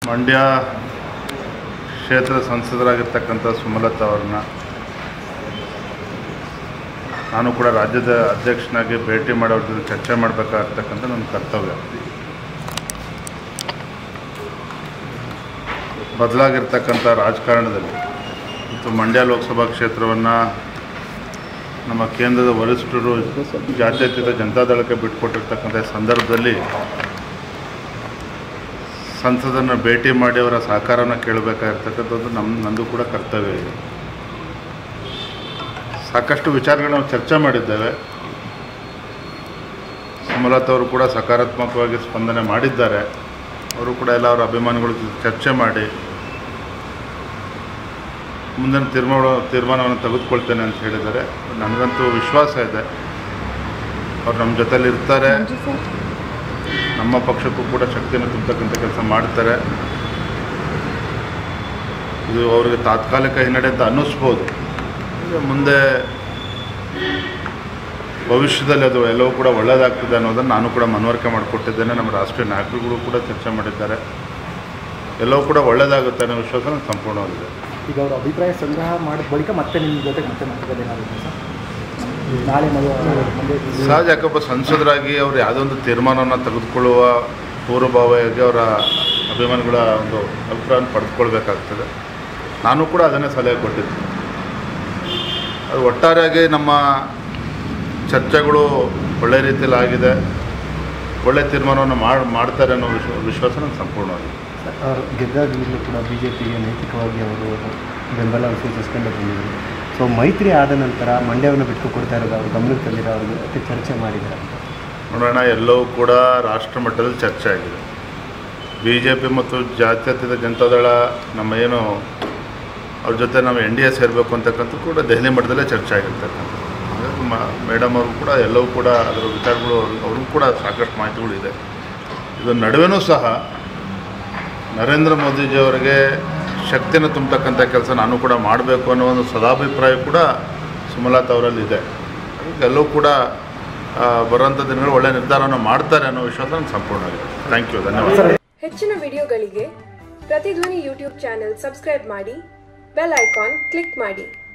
ಮಂಡ್ಯ ಕ್ಷೇತ್ರ ಸಂಸದರಾಗಿರ್ತಕ್ಕಂಥ ಸುಮಲತಾ ಅವ್ರನ್ನ ನಾನು ಕೂಡ ರಾಜ್ಯದ ಅಧ್ಯಕ್ಷನಾಗಿ ಭೇಟಿ ಮಾಡಿ ಅವ್ರ ಜೊತೆ ಚರ್ಚೆ ಮಾಡಬೇಕಾಗಿರ್ತಕ್ಕಂಥ ನನ್ನ ಕರ್ತವ್ಯ ಬದಲಾಗಿರ್ತಕ್ಕಂಥ ರಾಜಕಾರಣದಲ್ಲಿ ಮತ್ತು ಮಂಡ್ಯ ಲೋಕಸಭಾ ಕ್ಷೇತ್ರವನ್ನು ನಮ್ಮ ಕೇಂದ್ರದ ವರಿಷ್ಠರು ಜಾತ್ಯತೀತ ಜನತಾದಳಕ್ಕೆ ಬಿಟ್ಟುಕೊಟ್ಟಿರ್ತಕ್ಕಂಥ ಸಂದರ್ಭದಲ್ಲಿ ಸಂಸದರನ್ನ ಭೇಟಿ ಮಾಡಿ ಅವರ ಸಹಕಾರನ ಕೇಳಬೇಕಾಗಿರ್ತಕ್ಕಂಥದ್ದು ನಮ್ಮ ನಂದು ಕೂಡ ಕರ್ತವ್ಯ ಇದೆ ಸಾಕಷ್ಟು ವಿಚಾರಗಳನ್ನ ನಾವು ಚರ್ಚೆ ಮಾಡಿದ್ದೇವೆ ಸುಮಲತಾ ಅವರು ಕೂಡ ಸಕಾರಾತ್ಮಕವಾಗಿ ಸ್ಪಂದನೆ ಮಾಡಿದ್ದಾರೆ ಅವರು ಕೂಡ ಎಲ್ಲ ಅವರ ಅಭಿಮಾನಿಗಳ ಜೊತೆ ಚರ್ಚೆ ಮಾಡಿ ಮುಂದಿನ ತೀರ್ಮಾನ ತೀರ್ಮಾನವನ್ನು ತೆಗೆದುಕೊಳ್ತೇನೆ ಅಂತ ಹೇಳಿದ್ದಾರೆ ನನಗಂತೂ ವಿಶ್ವಾಸ ಇದೆ ಅವ್ರು ನಮ್ಮ ಜೊತೆಲಿ ಇರ್ತಾರೆ ನಮ್ಮ ಪಕ್ಷಕ್ಕೂ ಕೂಡ ಶಕ್ತಿಯನ್ನು ತುಂಬತಕ್ಕಂಥ ಕೆಲಸ ಮಾಡ್ತಾರೆ ಇದು ಅವರಿಗೆ ತಾತ್ಕಾಲಿಕ ಹಿನ್ನಡೆ ಅಂತ ಅನ್ನಿಸ್ಬೋದು ಈಗ ಮುಂದೆ ಭವಿಷ್ಯದಲ್ಲಿ ಅದು ಎಲ್ಲವೂ ಕೂಡ ಒಳ್ಳೆಯದಾಗ್ತದೆ ಅನ್ನೋದನ್ನು ನಾನು ಕೂಡ ಮನವರಿಕೆ ಮಾಡಿಕೊಟ್ಟಿದ್ದೇನೆ ನಮ್ಮ ರಾಷ್ಟ್ರೀಯ ನಾಯಕರುಗಳು ಕೂಡ ಚರ್ಚೆ ಮಾಡಿದ್ದಾರೆ ಎಲ್ಲವೂ ಕೂಡ ಒಳ್ಳೆಯದಾಗುತ್ತೆ ಅನ್ನೋ ವಿಶ್ವಾಸ ನನಗೆ ಸಂಪೂರ್ಣವಾಗಿದೆ ಈಗ ಅವರು ಅಭಿಪ್ರಾಯ ಸಂಗ್ರಹ ಮಾಡಿದ ಬಳಿಕ ಮತ್ತೆ ನಿಮ್ಮ ಜೊತೆಗೆ ಮತ್ತೆ ಮಾತುಕತೆ ಏನಾಗುತ್ತೆ ಸರ್ ನಾಳೆ ಮದುವೆ ಮಂಡ್ಯ ಜಿಲ್ಲೆ- ಸಹಜ ಯಾಕಪ್ಪ ಸಂಸದರಾಗಿ ಅವರು ಯಾವುದೋ ಒಂದು ತೀರ್ಮಾನವನ್ನು ತೆಗೆದುಕೊಳ್ಳುವ ಪೂರ್ವಭಾವಿಯಾಗಿ ಅವರ ಅಭಿಮಾನಿಗಳ ಒಂದು ಅಭಿಪ್ರಾಯವನ್ನು ಪಡೆದುಕೊಳ್ಬೇಕಾಗ್ತದೆ ನಾನು ಕೂಡ ಅದನ್ನೇ ಸಲಹೆ ಕೊಟ್ಟಿದ್ದೆ ಅದು ಒಟ್ಟಾರೆಯಾಗಿ ನಮ್ಮ ಚರ್ಚೆಗಳು ಒಳ್ಳೆ ರೀತಿಯಲ್ಲಿ ಆಗಿದೆ ಒಳ್ಳೆ ತೀರ್ಮಾನವನ್ನು ಮಾಡಿ ಮಾಡ್ತಾರೆ ಅನ್ನೋ ವಿಶ್ವ ವಿಶ್ವಾಸ ನನಗೆ ಸಂಪೂರ್ಣವಾಗಿದೆ ಅವರು ಗೆದ್ದಾಗಲೂ ಕೂಡ ಬಿ ಜೆ ಪಿಗೆ ನೈತಿಕವಾಗಿ ಅವರು ಬೆಂಬಲ ಸೂಚಿಸ್ಕೊಂಡು ಬಂದಿದ್ದಾರೆ ಸೊ ಮೈತ್ರಿ ಆದ ನಂತರ ಮಂಡ್ಯವನ್ನು ಬಿಟ್ಟು ಕೊಡ್ತಾ ಇರೋದು ಅವರು ಗಮನಕ್ಕೆ ತಂದಿರೋ ಅವ್ರ ಜೊತೆ ಚರ್ಚೆ ಮಾಡಿದ್ದಾರೆ ನೋಡೋಣ ಎಲ್ಲವೂ ಕೂಡ ರಾಷ್ಟ್ರ ಮಟ್ಟದಲ್ಲಿ ಚರ್ಚೆ ಆಗಿದೆ ಬಿ ಜೆ ಪಿ ಮತ್ತು ಜಾತ್ಯತೀತ ಜನತಾದಳ ನಮ್ಮ ಏನು ಅವ್ರ ಜೊತೆ ನಾವು ಎನ್ ಡಿ ಎ ಸೇರಬೇಕು ಅಂತಕ್ಕಂಥ ಕೂಡ ದೆಹಲಿ ಮಟ್ಟದಲ್ಲೇ ಚರ್ಚೆ ಆಗಿರ್ತಕ್ಕಂಥದ್ದು ಹಾಗಾಗಿ ಮ ಮೇಡಮ್ ಅವರು ಕೂಡ ಎಲ್ಲವೂ ಕೂಡ ಅದರ ವಿಚಾರಗಳು ಅವ್ರಿಗೂ ಕೂಡ ಸಾಕಷ್ಟು ಮಾಹಿತಿಗಳು ಇದೆ ಇದರ ನಡುವೆನೂ ಸಹ ನರೇಂದ್ರ ಮೋದಿಜಿಯವರಿಗೆ ಶಕ್ತಿಯನ್ನು ತುಂಬತಕ್ಕಂಥ ಕೆಲಸ ನಾನು ಕೂಡ ಮಾಡಬೇಕು ಅನ್ನೋ ಒಂದು ಸದಾಭಿಪ್ರಾಯ ಕೂಡ ಸುಮಲತಾ ಅವರಲ್ಲಿ ಇದೆ ಹಾಗಾಗಿ ಎಲ್ಲವೂ ಕೂಡ ಆ, ಬರುವಂಥ ದಿನಗಳು ಒಳ್ಳೆಯ ನಿರ್ಧಾರವನ್ನು ಮಾಡ್ತಾರೆ ಅನ್ನೋ ವಿಶ್ವಾಸ ನನಗೆ ಸಂಪೂರ್ಣವಾಗಿದೆ ಥ್ಯಾಂಕ್ ಯು ಧನ್ಯವಾದ ಹೆಚ್ಚಿನ ವಿಡಿಯೋಗಳಿಗೆ ಪ್ರತಿಧ್ವನಿ ಯೂಟ್ಯೂಬ್ ಚಾನೆಲ್ ಸಬ್ಸ್ಕ್ರೈಬ್ ಮಾಡಿ ಬೆಲ್ ಐಕಾನ್ ಕ್ಲಿಕ್ ಮಾಡಿ